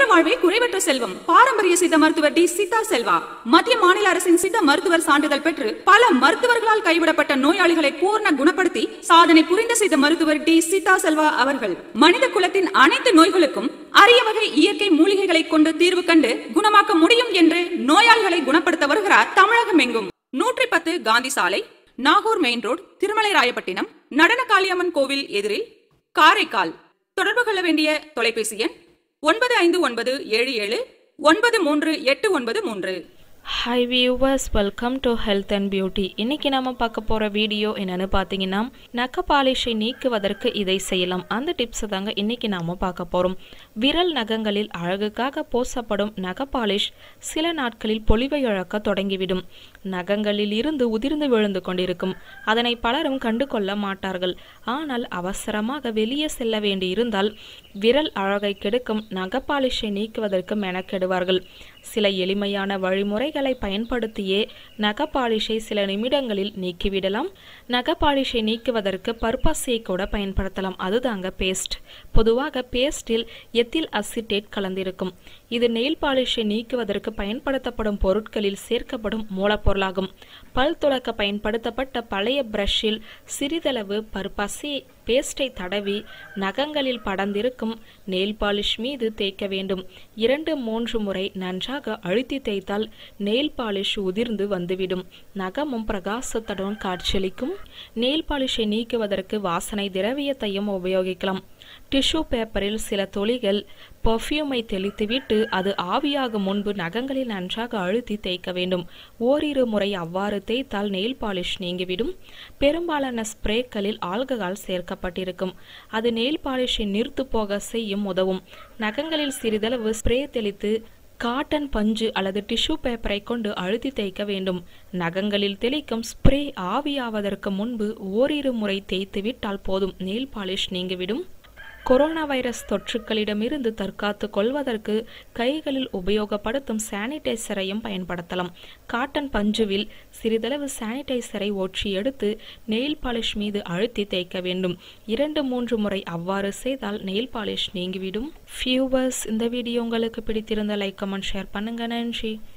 வாழ்வே குறைவற்ற செல்வம் பாரம்பரிய சித்த மருத்துவர் டி சித்தா செல்வா மத்திய மாநில அரசின் சித்த மருத்துவர் சான்றிதழ் பெற்று பல மருத்துவர்களால் கைவிடப்பட்ட நோயாளிகளை பூர்ண குணப்படுத்தி சாதனை புரிந்த சித்த மருத்துவர் டி சித்தா செல்வா அவர்கள் மனித குலத்தின் அனைத்து நோய்களுக்கும் அரிய வகை இயற்கை மூலிகைகளை கொண்டு தீர்வு கண்டு குணமாக்க முடியும் என்று நோயாளிகளை குணப்படுத்த வருகிறார் தமிழகம் எங்கும் நூற்றி பத்து காந்தி சாலை நாகூர் மெயின் ரோடு திருமலை ராயப்பட்டினம் நடன காளியம்மன் கோவில் எதிரில் காரைக்கால் தொடர்பு கொள்ள வேண்டிய தொலைபேசி எண் ஒன்பது ஐந்து ஒன்பது ஏழு ஏழு ஒன்பது மூன்று எட்டு ஒன்பது மூன்று hi viewers welcome to health and beauty இன்னைக்கு நாம பார்க்க போற வீடியோ என்னன்னு பார்த்தீங்கன்னா நக்க பாலிஷை நீக்குவதற்கு இதை செய்யலாம் அந்த டிப்ஸ் தாங்க இன்னைக்கு நாம பார்க்க போறோம் விரல் நகங்களில் அழகுக்காக பூசப்படும் நக பாலிஷ் சில நாட்களில் பொலிவை இழக்க தொடங்கிவிடும் நகங்களில் இருந்து உதிர்ந்து விழுந்து கொண்டிருக்கும் அதனை பலரும் கண்டு கொள்ள மாட்டார்கள் ஆனால் அவசரமாக வெளியே செல்ல வேண்டியிருந்தால் விரல் அழகை கெடுக்கும் நக பாலிஷை நீக்குவதற்கு மெனக்கெடுவார்கள் சில எளிமையான வழிமுறைகளை பயன்படுத்தியே நக பாலிஷை சில நிமிடங்களில் நீக்கிவிடலாம் நக பாலிஷை நீக்குவதற்கு பர்பஸை கூட பயன்படுத்தலாம் அதுதாங்க பேஸ்ட் பொதுவாக பேஸ்டில் எத்தில் அசிட்டேட் கலந்திருக்கும் இது நெயில் பாலிஷை நீக்குவதற்கு பயன்படுத்தப்படும் பொருட்களில் சேர்க்கப்படும் மூலப்பொருளாகும் பல் துளக்க பயன்படுத்தப்பட்ட பழைய பிரஷில் சிறிதளவு பர்பசி பேஸ்டை தடவி நகங்களில் படர்ந்திருக்கும் நெயில் பாலிஷ் மீது தேய்க்க வேண்டும் இரண்டு மூன்று முறை நன்றாக அழுத்தி தேய்த்தால் நெயில் பாலிஷ் உதிர்ந்து வந்துவிடும் நகமும் பிரகாசத்துடன் காட்சியளிக்கும் நெயில் பாலிஷை நீக்குவதற்கு வாசனை திரவியத்தையும் உபயோகிக்கலாம் டிஷ்யூ பேப்பரில் சில துளிகள் பர்ஃப்யூமை தெளித்துவிட்டு அது ஆவியாகும் முன்பு நகங்களில் நன்றாக அழுத்தி தேய்க்க வேண்டும் ஓரிரு முறை அவ்வாறு தேய்த்தால் நெயில் பாலிஷ் நீங்கிவிடும் பெரும்பாலான ஸ்ப்ரேக்களில் ஆல்கஹால் சேர்க்கப்பட்டிருக்கும் அது நெயில் பாலிஷை நிறுத்து போக செய்யும் உதவும் நகங்களில் சிறிதளவு ஸ்ப்ரே தெளித்து காட்டன் பஞ்சு அல்லது டிஷ்யூ பேப்பரை கொண்டு அழுத்தி தேய்க்க வேண்டும் நகங்களில் தெளிக்கும் ஸ்ப்ரே ஆவியாவதற்கு முன்பு ஓரிரு முறை தேய்த்து விட்டால் போதும் நெயில் பாலிஷ் நீங்கிவிடும் கொரோனா வைரஸ் தொற்றுக்களிடமிருந்து தற்காத்து கொள்வதற்கு கைகளில் உபயோகப்படுத்தும் சானிடைசரையும் பயன்படுத்தலாம் காட்டன் பஞ்சுவில் சிறிதளவு சானிடைசரை ஒற்றி எடுத்து நெயில் பாலிஷ் மீது அழுத்தி தேய்க்க வேண்டும் இரண்டு மூன்று முறை அவ்வாறு செய்தால் நெயில் பாலிஷ் நீங்கிவிடும் ஃபியூவர்ஸ் இந்த வீடியோ உங்களுக்கு பிடித்திருந்த லைக் கமெண்ட் ஷேர் பண்ணுங்க நன்றி